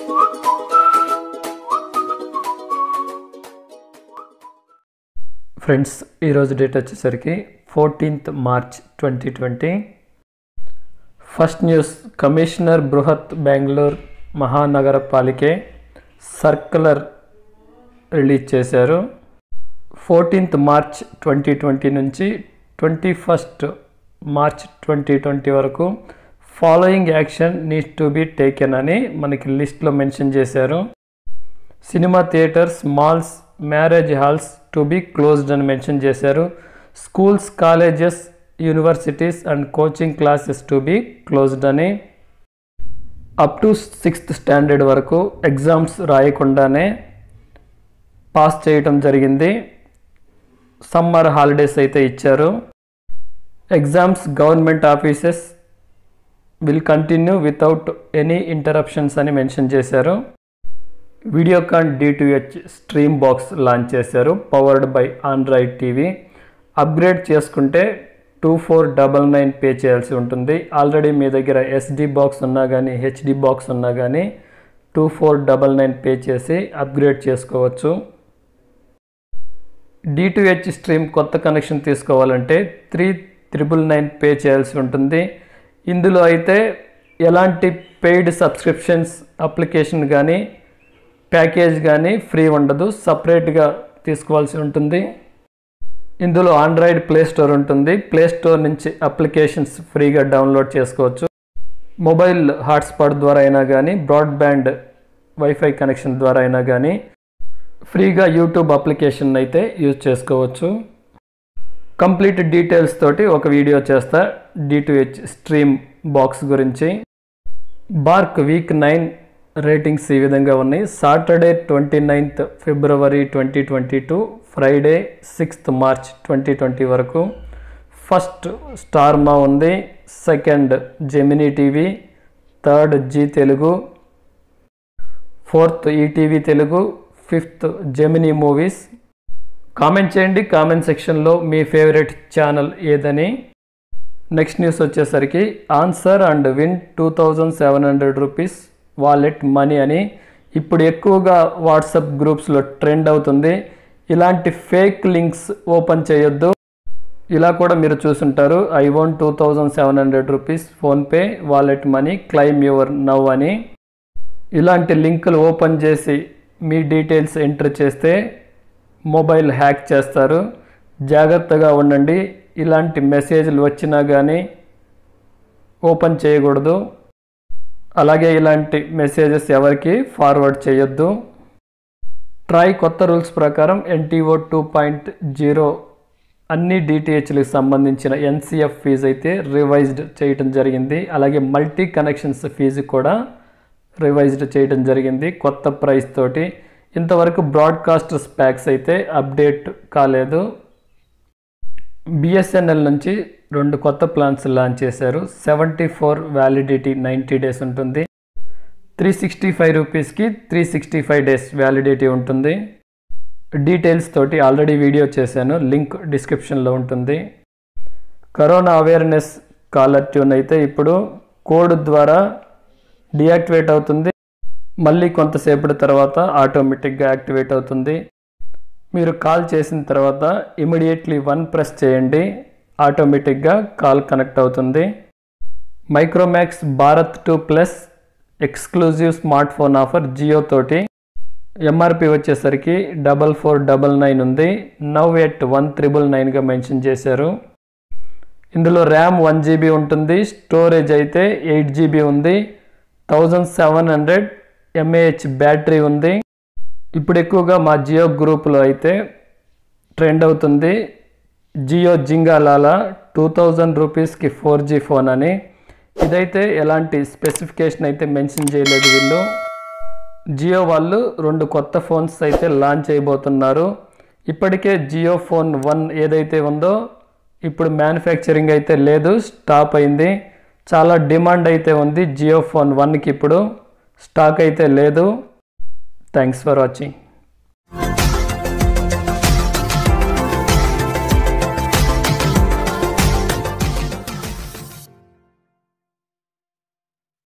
friends ఈరోజు date వచ్చేసరికి fourteenth March twenty twenty first news commissioner Bruhat Bengaluru Mahanagara Palike circular release చేశారు fourteenth March twenty twenty నుంచి twenty first March twenty twenty వరకు following action need to be taken అని మనకి లిస్ట్లో mention చేశారు cinema theatres malls marriage halls to be closed అని mention చేశారు schools colleges universities and coaching classes to be closed అని up to sixth standard వరకు exams రాయకుండానే పాస్ చేయటం జరిగింది సమ్మర్ హాలిడేస్ అయితే ఇచ్చారు exams government offices will continue without any interruptions అని మెన్షన్ చేశారు Videocon DTH stream box launch చేశారు powered by Android TV upgrade చేసుకుంటే two four double nine pay చేయాల్సి ఉంటుంది ఆల్రెడీ మీ దగ్గర ఎస్డి బాక్స్ ఉన్నా కానీ హెచ్డి బాక్స్ ఉన్నా కానీ two four double nine pay చేసి అప్గ్రేడ్ చేసుకోవచ్చు డిటిహెచ్ స్ట్రీమ్ కొత్త కనెక్షన్ తీసుకోవాలంటే త్రీ త్రిబుల్ నైన్ పే చేయాల్సి ఉంటుంది ఇందులో అయితే ఎలాంటి పెయిడ్ సబ్స్క్రిప్షన్స్ అప్లికేషన్ కానీ ప్యాకేజ్ కానీ ఫ్రీ ఉండదు సపరేట్గా తీసుకోవాల్సి ఉంటుంది ఇందులో ఆండ్రాయిడ్ ప్లే స్టోర్ ఉంటుంది ప్లే స్టోర్ నుంచి అప్లికేషన్స్ ఫ్రీగా డౌన్లోడ్ చేసుకోవచ్చు మొబైల్ హాట్స్పాట్ ద్వారా అయినా కానీ బ్రాడ్బ్యాండ్ వైఫై కనెక్షన్ ద్వారా అయినా కానీ ఫ్రీగా యూట్యూబ్ అప్లికేషన్ అయితే యూజ్ చేసుకోవచ్చు కంప్లీట్ డీటెయిల్స్ తోటి ఒక వీడియో చేస్తా డిటిహెచ్ స్ట్రీమ్ బాక్స్ గురించి బార్క్ వీక్ నైన్ రేటింగ్స్ ఈ విధంగా ఉన్నాయి Saturday twenty ninth February twenty twenty two Friday sixth March twenty twenty వరకు ఫస్ట్ స్టార్మా ఉంది second Gemini TV third Zee Telugu fourth ETV Telugu fifth Gemini movies comment చేయండి comment సెక్షన్లో మీ favourite channel ఏదని next news వచ్చేసరికి answer and win two thousand seven hundred rupees wallet money అని ఇప్పుడు ఎక్కువగా వాట్సాప్ గ్రూప్స్లో ట్రెండ్ అవుతుంది ఇలాంటి ఫేక్ లింక్స్ ఓపెన్ చేయొద్దు ఇలా కూడా మీరు చూసుంటారు I won two thousand seven hundred rupees PhonePe wallet money claim your now అని ఇలాంటి లింకులు ఓపెన్ చేసి మీ డీటెయిల్స్ ఎంటర్ చేస్తే మొబైల్ హ్యాక్ చేస్తారు జాగ్రత్తగా ఉండండి ఇలాంటి మెసేజ్లు వచ్చినా కానీ ఓపెన్ చేయకూడదు అలాగే ఇలాంటి మెసేజెస్ ఎవరికి ఫార్వర్డ్ చేయొద్దు ట్రై కొత్త రూల్స్ ప్రకారం ఎన్టీఓ టూ పాయింట్ జీరో అన్ని డిటిహెచ్లకు సంబంధించిన ఎన్సిఎఫ్ ఫీజు అయితే రివైజ్డ్ చేయటం జరిగింది అలాగే మల్టీ కనెక్షన్స్ ఫీజు కూడా రివైజ్డ్ చేయడం జరిగింది కొత్త ప్రైస్ తోటి ఇంతవరకు బ్రాడ్కాస్టర్స్ ప్యాక్స్ అయితే అప్డేట్ కాలేదు బిఎస్ఎన్ఎల్ నుంచి రెండు కొత్త ప్లాన్స్ లాంచ్ చేశారు seventy four validity ninety days ఉంటుంది త్రీ సిక్స్టీ ఫైవ్ రూపీస్కి three sixty five days validity ఉంటుంది డీటెయిల్స్ తోటి ఆల్రెడీ వీడియో చేశాను లింక్ డిస్క్రిప్షన్లో ఉంటుంది కరోనా అవేర్నెస్ కాలర్ ట్యూన్ అయితే ఇప్పుడు కోడ్ ద్వారా డియాక్టివేట్ అవుతుంది మళ్ళీ కొంతసేపటి తర్వాత ఆటోమేటిక్గా యాక్టివేట్ అవుతుంది మీరు కాల్ చేసిన తర్వాత ఇమీడియట్లీ వన్ ప్రెస్ చేయండి ఆటోమేటిక్గా కాల్ కనెక్ట్ అవుతుంది Micromax Bharat two plus exclusive smartphone offer Jio తోటి ఎంఆర్పి వచ్చేసరికి డబల్ ఫోర్ డబల్ నైన్ ఉంది నవ్ ఎట్ వన్ త్రిబుల్ నైన్గా మెన్షన్ చేశారు ఇందులో ర్యామ్ వన్ జీబీ ఉంటుంది స్టోరేజ్ అయితే ఎయిట్ జీబీ ఉంది thousand seven hundred mAh battery ఉంది ఇప్పుడు ఎక్కువగా మా జియో గ్రూప్లో అయితే ట్రెండ్ అవుతుంది Jio Jingalala two thousand rupees four G phone అని ఇదైతే ఎలాంటి స్పెసిఫికేషన్ అయితే మెన్షన్ చేయలేదు వీళ్ళు జియో వాళ్ళు రెండు కొత్త ఫోన్స్ అయితే లాంచ్ చేయబోతున్నారు ఇప్పటికే జియో ఫోన్ వన్ ఏదైతే ఉందో ఇప్పుడు మ్యానుఫ్యాక్చరింగ్ అయితే లేదు స్టాప్ అయింది చాలా డిమాండ్ అయితే ఉంది జియో ఫోన్ వన్కి ఇప్పుడు స్టాక్ అయితే లేదు థ్యాంక్స్ ఫర్ వాచింగ్